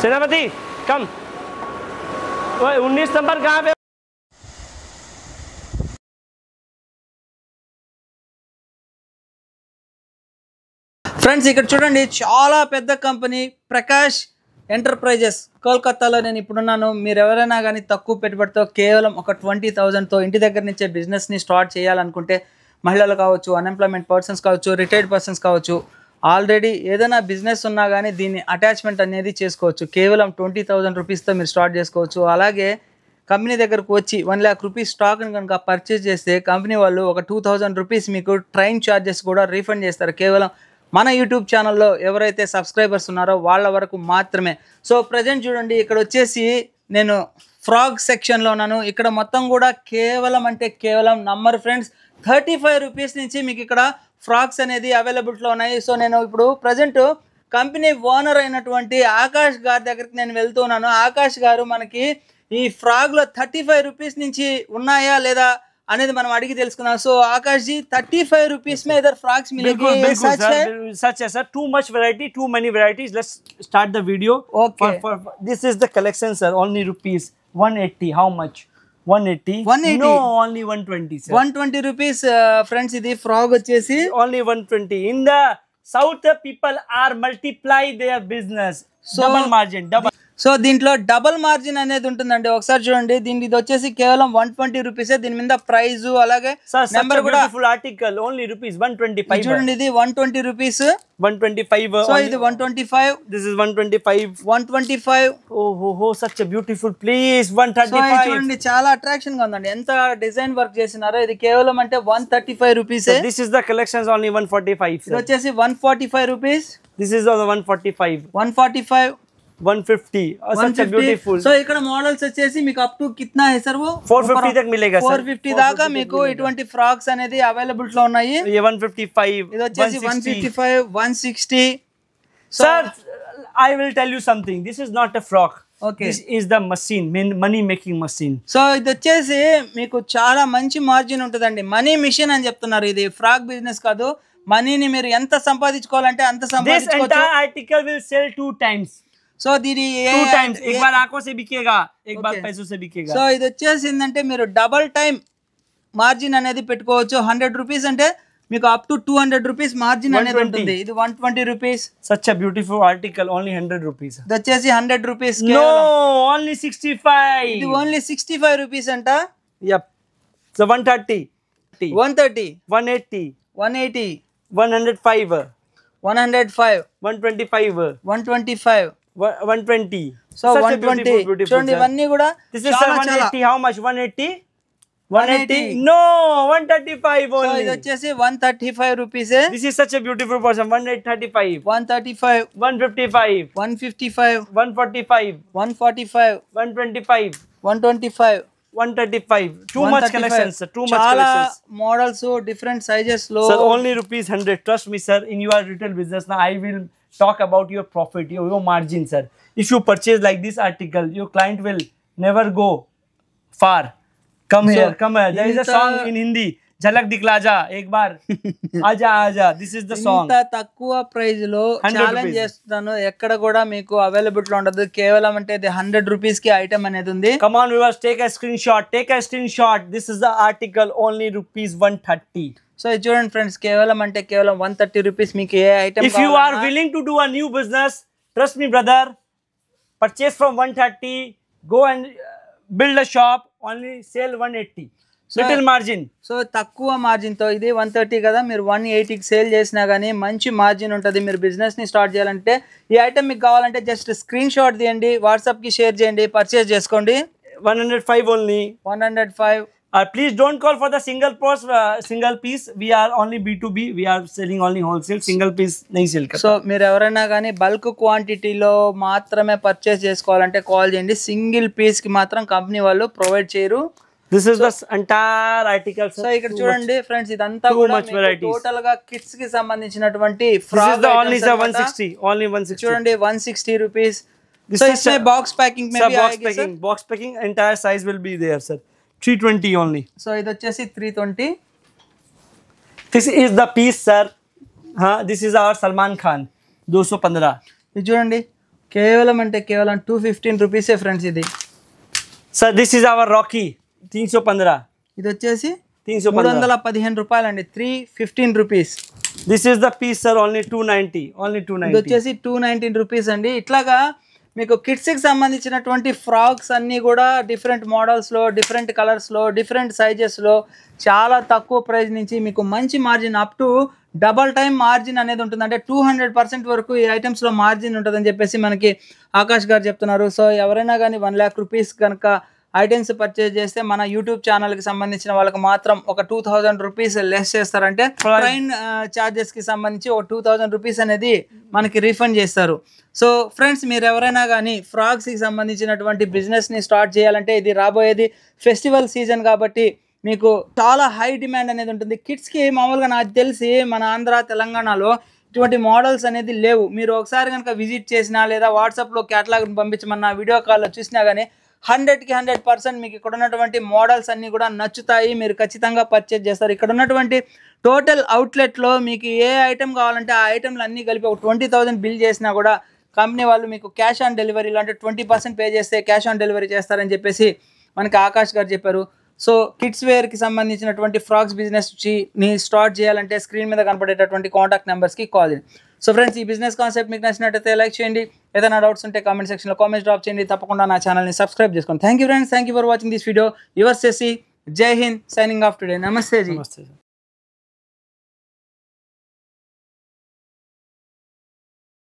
सेनापति कम ओए उन्नीस नंबर कहाँ पे ఫ్రెండ్స్ ఇక్కడ చూడండి చాలా పెద్ద కంపెనీ ప్రకాష్ ఎంటర్ప్రైజెస్ కోల్కతాలో నేను ఇప్పుడున్నాను మీరు ఎవరైనా కానీ తక్కువ పెట్టుబడితో కేవలం ఒక ట్వంటీ థౌజండ్తో ఇంటి దగ్గర నుంచే బిజినెస్ని స్టార్ట్ చేయాలనుకుంటే మహిళలు కావచ్చు అన్ఎంప్లాయ్మెంట్ పర్సన్స్ కావచ్చు రిటైర్డ్ పర్సన్స్ కావచ్చు ఆల్రెడీ ఏదైనా బిజినెస్ ఉన్నా కానీ దీన్ని అటాచ్మెంట్ అనేది చేసుకోవచ్చు కేవలం ట్వంటీ థౌజండ్ రూపీస్తో మీరు స్టార్ట్ చేసుకోవచ్చు అలాగే కంపెనీ దగ్గరకు వచ్చి వన్ ల్యాక్ రూపీస్ స్టాక్ని కనుక పర్చేస్ చేస్తే కంపెనీ వాళ్ళు ఒక టూ థౌజండ్ రూపీస్ మీకు ట్రైన్ ఛార్జెస్ కూడా రీఫండ్ చేస్తారు కేవలం మన యూట్యూబ్ ఛానల్లో ఎవరైతే సబ్స్క్రైబర్స్ ఉన్నారో వాళ్ళ వరకు మాత్రమే సో ప్రజెంట్ చూడండి ఇక్కడ వచ్చేసి నేను ఫ్రాగ్ సెక్షన్లో ఉన్నాను ఇక్కడ మొత్తం కూడా కేవలం అంటే కేవలం number friends thirty five rupees నుంచి మీకు ఇక్కడ ఫ్రాక్స్ అనేది అవైలబిలిటీలో ఉన్నాయి సో నేను ఇప్పుడు ప్రజెంట్ కంపెనీ ఓనర్ అయినటువంటి ఆకాష్ గారి దగ్గరికి నేను వెళ్తున్నాను ఆకాష్ గారు మనకి ఈ ఫ్రాగ్లో థర్టీ ఫైవ్ రూపీస్ నుంచి ఉన్నాయా లేదా అనేది మనం అడిగి తెలుసుకుందాం so Akash ji thirty five rupees में इधर फ्रॉक्स मिलेगी बिल्कुल ये बिल्कुल सच सर है बिल्कुल सच है sir too much variety too many varieties let's start the video Okay. for, for, for- this is the collection sir only rupees 180 how much 180 180? no only 120 sir one twenty rupees friends ఇది frock వచ్చేసి only 120 in the south the people are multiply their business So- double margin double so దీంట్లో double margin అనేది ఉంటుందండి ఒకసారి చూడండి దీని ఇది వచ్చేసి కేవలం వన్ ట్వంటీ రూపీస్ దీని మీద ప్రైజ్ అలాగే sir such నెంబర్ a కూడా beautiful article only rupees ఇది 125 చూడండి ఇది one twenty rupees 125 so only- ఇది one twenty five this is 125 one twenty five oh oh oh such a beautiful place so ఇది 135 చూడండి చాలా అట్రాక్షన్ గా ఉందండి ఎంత డిజైన్ వర్క్ చేసినారో ఇది కేవలం అంటే one thirty five rupees so this is the collections only 145 ఇది sir. వచ్చేసి one forty five rupees this is also 145 one forty five 150 oh, such a beautiful so ఇక్కడ మోడల్స్ వచ్చేసి మీకు అప్ టు కిतना है सर वो 450 तक मिलेगा सर ఫోర్ ఫిఫ్టీ దాకా మీకు ఇటువంటి ఫ్రాక్స్ అనేది అవైలబుల్ లో ఉన్నాయి ये 155 ఇది వచ్చేసి one 160 fifty five one sixty sir i will tell you something this is not a frock Okay. this is the machine main- money making machine so ఇది వచ్చేసి మీకు చాలా మంచి మార్జిన్ ఉంటుందండి మనీ మిషన్ అని చెప్తున్నారు ఇది ఫ్రాక్ బిజినెస్ కాదు మనీని మీరు ఎంత సంపాదించుకోవాలంటే అంత this సంపాదించుకోవచ్చు entire article will sell two times so దీని ఏ- two times एक ఏ- बार आंखों से बिकेगा एक बार Okay. पैसों से बिकेगा సో ఇది వచ్చేసి ఏంటంటే మీరు డబల్ టైం మార్జిన్ అనేది పెట్టుకోవచ్చు హండ్రెడ్ రూపీస్ అంటే మీకు up to two hundred rupees margin అనేది 120. ఉంటుంది ఇది one twenty rupees such a beautiful article only 100 rupees ఇది వచ్చేసి హండ్రెడ్ రూపీస్ no only 65 ఇది ఓన్లీ సిక్స్టీ ఫైవ్ రూపీస్ అంట yep so 130 one thirty 180 one eighty 105 one hundred five 125 one twenty five One- 120 so Such a one twenty beautiful, beautiful, చూడండి sir. ఇవన్నీ కూడా this is sir, చాలా చాలా 180 how much 180 180 180. no 135 so only ఇది వచ్చేసి one thirty five rupees this is such a beautiful person 135 one thirty five 155 one fifty five 145 one forty five 125 one twenty five 135 too much collections sir too much చాలా collections models different sizes లో Sir, only rupees 100. Trust me, sir. In your retail business, now I will talk about your profit, your, your margin, sir. If you purchase like this article, your client will never go far. Come So, here, come here. There is a inta- song in Hindi. झलक दिखला जा एक बार आजा आजा this is the song ఇంత తక్కువ price లో 100 challenge rupees. చేస్తున్నాను ఎక్కడ కూడా మీకు అవైలబుల్ లో ఉండదు కేవలం అంటే ఇది హండ్రెడ్ రూపీస్ కి ఐటమ్ అనేది ఉంది come on viewers take a screenshot take a screenshot this is the article only rupees 130 so ఇది చూడండి ఫ్రెండ్స్ కేవలం అంటే కేవలం వన్ థర్టీ రూపీస్ మీకు ఏ item if you are willing to do a new business trust me brother purchase from 130 go and uh, build a shop only sell 180 little margin so తక్కువ margin తో ఇది one thirty కదా మీరు one ఎయిటీకి sale చేసినా కానీ మంచి margin ఉంటుంది మీరు బిజినెస్ ని స్టార్ట్ చేయాలంటే ఈ ఐటమ్ మీకు కావాలంటే జస్ట్ స్క్రీన్ షాట్ తీయండి వాట్సాప్ కి షేర్ చేయండి పర్చేస్ చేసుకోండి 105 only one hundred five uh, please don't call for the single piece uh, single piece we are only b2b we are selling only wholesale single piece nahi sell karta so మీరు ఎవరైనా కానీ bulk క్వాంటిటీలో మాత్రమే purchase చేసుకోవాలంటే call చేయండి single piece కి మాత్రం company వాళ్ళు ప్రొవైడ్ చేయరు this is the s- entire article sir. So ఇక్కడ చూడండి ఫ్రెండ్స్ ఇదంతా Too కూడా much varieties. టోటల్ గా కిడ్స్ కి సంబంధించినటువంటి this is frock the only sir 160 only 160 చూడండి one sixty rupees This so is इसमें a- బాక్స్ ప్యాకింగ్ మే sir भी box आएगी packing box packing entire size will be there sir 320 only so ఇది వచ్చేసి three twenty this is the piece sir huh this is our salman khan 215 ఇది చూడండి కేవలం అంటే కేవలం టూ ఫిఫ్టీన్ రూపీసే ఫ్రెండ్స్ ఇది sir this is our Rocky तीन सौ पंद्रह ఇది వచ్చేసి तीन सौ మూడు पंद्रह వందల పదిహేను రూపాయలు అండి three fifteen rupees this is the piece sir only two ninety only two ఇది नाइनटी వచ్చేసి టూ నైన్టీన్ రూపీస్ అండి ఇట్లాగా మీకు కిడ్స్కి సంబంధించినటువంటి ఫ్రాక్స్ అన్నీ కూడా డిఫరెంట్ మోడల్స్లో డిఫరెంట్ కలర్స్లో డిఫరెంట్ సైజెస్లో చాలా తక్కువ ప్రైస్ నుంచి మీకు మంచి margin up to double time margin అనేది ఉంటుంది అంటే టూ హండ్రెడ్ పర్సెంట్ వరకు ఈ ఐటమ్స్లో మార్జిన్ ఉంటుందని చెప్పేసి మనకి ఆకాష్ గారు చెప్తున్నారు సో ఎవరైనా కానీ వన్ ల్యాక్ రూపీస్ కనుక ఐటమ్స్ పర్చేజ్ చేస్తే మన యూట్యూబ్ ఛానల్కి సంబంధించిన వాళ్ళకి మాత్రం ఒక టూ థౌజండ్ రూపీస్ లెస్ చేస్తారంటే ట్రైన్ ఛార్జెస్కి సంబంధించి ఒక టూ థౌజండ్ రూపీస్ అనేది మనకి రీఫండ్ చేస్తారు సో ఫ్రెండ్స్ మీరు ఎవరైనా కానీ ఫ్రాక్స్కి సంబంధించినటువంటి బిజినెస్ని స్టార్ట్ చేయాలంటే ఇది రాబోయేది ఫెస్టివల్ సీజన్ కాబట్టి మీకు చాలా హై డిమాండ్ అనేది ఉంటుంది కిడ్స్కి మామూలుగా నాకు తెలిసి మన ఆంధ్ర తెలంగాణలో ఇటువంటి మోడల్స్ అనేది లేవు మీరు ఒకసారి కనుక విజిట్ చేసినా లేదా వాట్సాప్లో క్యాటలాగ్ పంపించమన్నా వీడియో కాల్లో చూసినా కానీ హండ్రెడ్కి హండ్రెడ్ పర్సెంట్ మీకు ఇక్కడ ఉన్నటువంటి మోడల్స్ అన్నీ కూడా నచ్చుతాయి మీరు ఖచ్చితంగా పర్చేజ్ చేస్తారు ఇక్కడ ఉన్నటువంటి టోటల్ అవుట్లెట్లో మీకు ఏ ఐటెం కావాలంటే ఆ ఐటెంలు అన్నీ కలిపి ఒక ట్వంటీ థౌసండ్ బిల్ చేసినా కూడా కంపెనీ వాళ్ళు మీకు క్యాష్ ఆన్ డెలివరీలో అంటే ట్వంటీ పర్సెంట్ పే చేస్తే క్యాష్ ఆన్ డెలివరీ చేస్తారని చెప్పేసి మనకి ఆకాష్ గారు చెప్పారు సో కిడ్స్ వేర్కి సంబంధించినటువంటి ఫ్రాక్స్ బిజినెస్ ని స్టార్ట్ చేయాలంటే స్క్రీన్ మీద కనపడేటటువంటి కాంటాక్ట్ నెంబర్స్కి కాల్ చేయండి సో ఫ్రెండ్స్ ఈ బిజినెస్ కాన్సెప్ట్ మీకు నచ్చినట్టయితే లైక్ చేయండి ఏదైనా డౌట్స్ ఉంటే కామెంట్ సెక్షన్లో కామెంట్స్ డ్రాప్ చేయండి తప్పకుండా నా ఛానల్ని సబ్స్క్రైబ్ చేసుకోండి thank you friends thank you for watching this video your సెసి జై హింద్ సైనింగ్ ఆఫ్ టుడే నమస్తే జీ नमस्ते सर